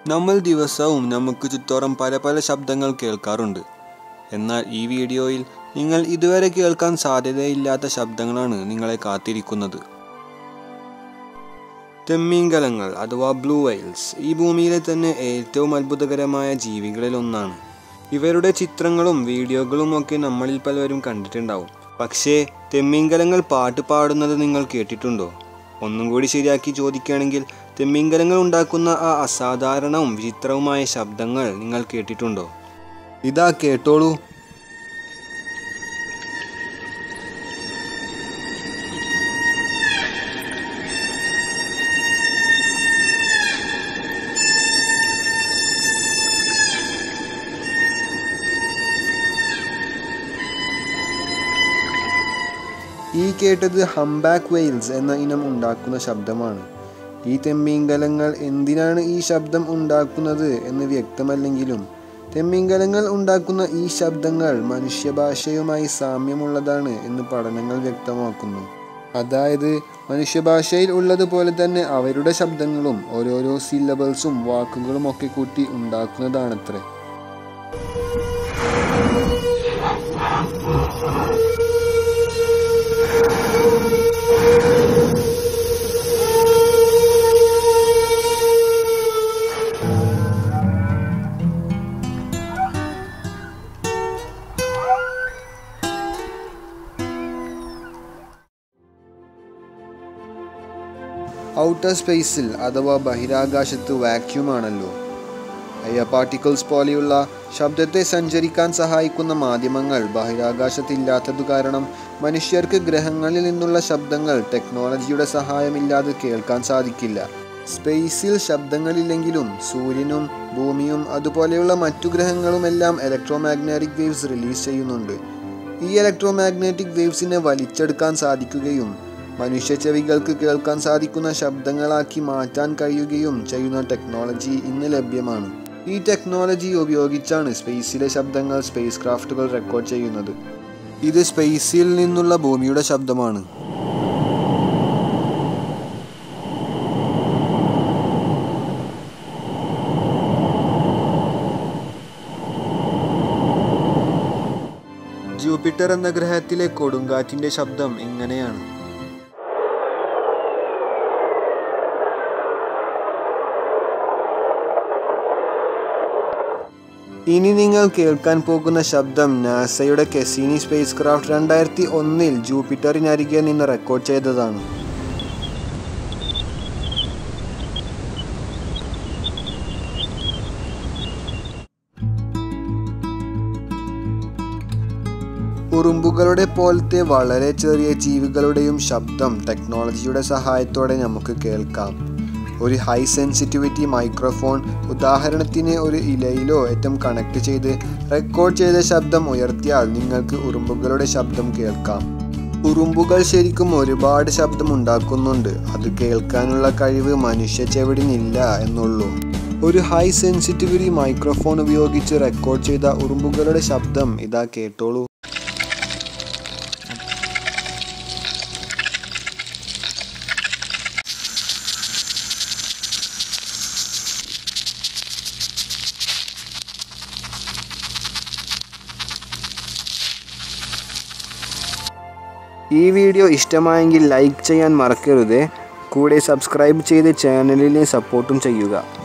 നമ്മൾ ദിവസവും നമുക്ക് ചുറ്റോറം പല പല ശബ്ദങ്ങൾ കേൾക്കാറുണ്ട് എന്നാൽ ഈ വീഡിയോയിൽ നിങ്ങൾ ഇതുവരെ കേൾക്കാൻ സാധ്യതയില്ലാത്ത ശബ്ദങ്ങളാണ് നിങ്ങളെ കാത്തിരിക്കുന്നത് തെമ്മീങ്കലങ്ങൾ അഥവാ ബ്ലൂ വൈൽസ് ഈ ഭൂമിയിലെ തന്നെ ഏറ്റവും അത്ഭുതകരമായ ജീവികളിൽ ഒന്നാണ് ഇവരുടെ ചിത്രങ്ങളും വീഡിയോകളും ഒക്കെ നമ്മളിൽ പലവരും കണ്ടിട്ടുണ്ടാവും പക്ഷേ തെമ്മീങ്കലങ്ങൾ പാട്ട് പാടുന്നത് നിങ്ങൾ കേട്ടിട്ടുണ്ടോ ഒന്നും കൂടി ശരിയാക്കി ചോദിക്കുകയാണെങ്കിൽ തെമ്മിങ്കലങ്ങൾ ഉണ്ടാക്കുന്ന ആ അസാധാരണവും വിചിത്രവുമായ ശബ്ദങ്ങൾ നിങ്ങൾ കേട്ടിട്ടുണ്ടോ ഇതാ കേട്ടോളൂ ഈ കേട്ടത് ഹംബാക്ക് വെയിൽസ് എന്ന ഇനം ഉണ്ടാക്കുന്ന ശബ്ദമാണ് ഈ തെമ്മീങ്കലങ്ങൾ എന്തിനാണ് ഈ ശബ്ദം ഉണ്ടാക്കുന്നത് എന്ന് വ്യക്തമല്ലെങ്കിലും തെമ്മീങ്കലങ്ങൾ ഉണ്ടാക്കുന്ന ഈ ശബ്ദങ്ങൾ മനുഷ്യഭാഷയുമായി സാമ്യമുള്ളതാണ് എന്ന് പഠനങ്ങൾ വ്യക്തമാക്കുന്നു അതായത് മനുഷ്യഭാഷയിൽ ഉള്ളതുപോലെ തന്നെ അവരുടെ ശബ്ദങ്ങളും ഓരോരോ സില്ലബിൾസും വാക്കുകളും ഒക്കെ കൂട്ടി ഉണ്ടാക്കുന്നതാണത്രേ ഔട്ടർ സ്പേസിൽ അഥവാ ബഹിരാകാശത്ത് വാക്യൂം ആണല്ലോ എയർ പാർട്ടിക്കിൾസ് പോലെയുള്ള ശബ്ദത്തെ സഞ്ചരിക്കാൻ സഹായിക്കുന്ന മാധ്യമങ്ങൾ ബഹിരാകാശത്തില്ലാത്തതു കാരണം മനുഷ്യർക്ക് ഗ്രഹങ്ങളിൽ നിന്നുള്ള ശബ്ദങ്ങൾ ടെക്നോളജിയുടെ സഹായമില്ലാതെ കേൾക്കാൻ സാധിക്കില്ല സ്പേസിൽ ശബ്ദങ്ങളില്ലെങ്കിലും സൂര്യനും ഭൂമിയും അതുപോലെയുള്ള മറ്റു ഗ്രഹങ്ങളുമെല്ലാം ഇലക്ട്രോമാഗ്നറ്റിക് വേവ്സ് റിലീസ് ചെയ്യുന്നുണ്ട് ഈ ഇലക്ട്രോമാഗ്നറ്റിക് വേവ്സിനെ വലിച്ചെടുക്കാൻ സാധിക്കുകയും മനുഷ്യ ചെവികൾക്ക് കേൾക്കാൻ സാധിക്കുന്ന ശബ്ദങ്ങളാക്കി മാറ്റാൻ കഴിയുകയും ചെയ്യുന്ന ടെക്നോളജി ഇന്ന് ലഭ്യമാണ് ഈ ടെക്നോളജി ഉപയോഗിച്ചാണ് സ്പേസിലെ ശബ്ദങ്ങൾ സ്പേസ് ക്രാഫ്റ്റുകൾ റെക്കോർഡ് ചെയ്യുന്നത് ഇത് സ്പേസിൽ നിന്നുള്ള ഭൂമിയുടെ ശബ്ദമാണ് ജൂപ്പിറ്റർ എന്ന ഗ്രഹത്തിലെ കൊടുങ്കാറ്റിന്റെ ശബ്ദം ഇങ്ങനെയാണ് ഇനി നിങ്ങൾ കേൾക്കാൻ പോകുന്ന ശബ്ദം നാസയുടെ കെസീനി സ്പേസ് ക്രാഫ്റ്റ് രണ്ടായിരത്തി ഒന്നിൽ ജൂപ്പിറ്ററിനരികെ നിന്ന് റെക്കോർഡ് ചെയ്തതാണ് ഉറുമ്പുകളുടെ പോലത്തെ വളരെ ചെറിയ ജീവികളുടെയും ശബ്ദം ടെക്നോളജിയുടെ സഹായത്തോടെ നമുക്ക് കേൾക്കാം ഒരു ഹൈ സെൻസിറ്റിവിറ്റി മൈക്രോഫോൺ ഉദാഹരണത്തിന് ഒരു ഇലയിലോ ഏറ്റം കണക്ട് ചെയ്ത് റെക്കോർഡ് ചെയ്ത ശബ്ദം ഉയർത്തിയാൽ നിങ്ങൾക്ക് ഉറുമ്പുകളുടെ ശബ്ദം കേൾക്കാം ഉറുമ്പുകൾ ശരിക്കും ഒരുപാട് ശബ്ദം ഉണ്ടാക്കുന്നുണ്ട് അത് കേൾക്കാനുള്ള കഴിവ് മനുഷ്യ ചെവിടിനില്ല എന്നുള്ളൂ ഒരു ഹൈ സെൻസിറ്റിവിറ്റി മൈക്രോഫോൺ ഉപയോഗിച്ച് റെക്കോർഡ് ചെയ്ത ഉറുമ്പുകളുടെ ശബ്ദം ഇതാ കേട്ടോളൂ ഈ വീഡിയോ ഇഷ്ടമായെങ്കിൽ ലൈക്ക് ചെയ്യാൻ മറക്കരുത് കൂടെ സബ്സ്ക്രൈബ് ചെയ്ത് ചാനലിനെ സപ്പോർട്ടും ചെയ്യുക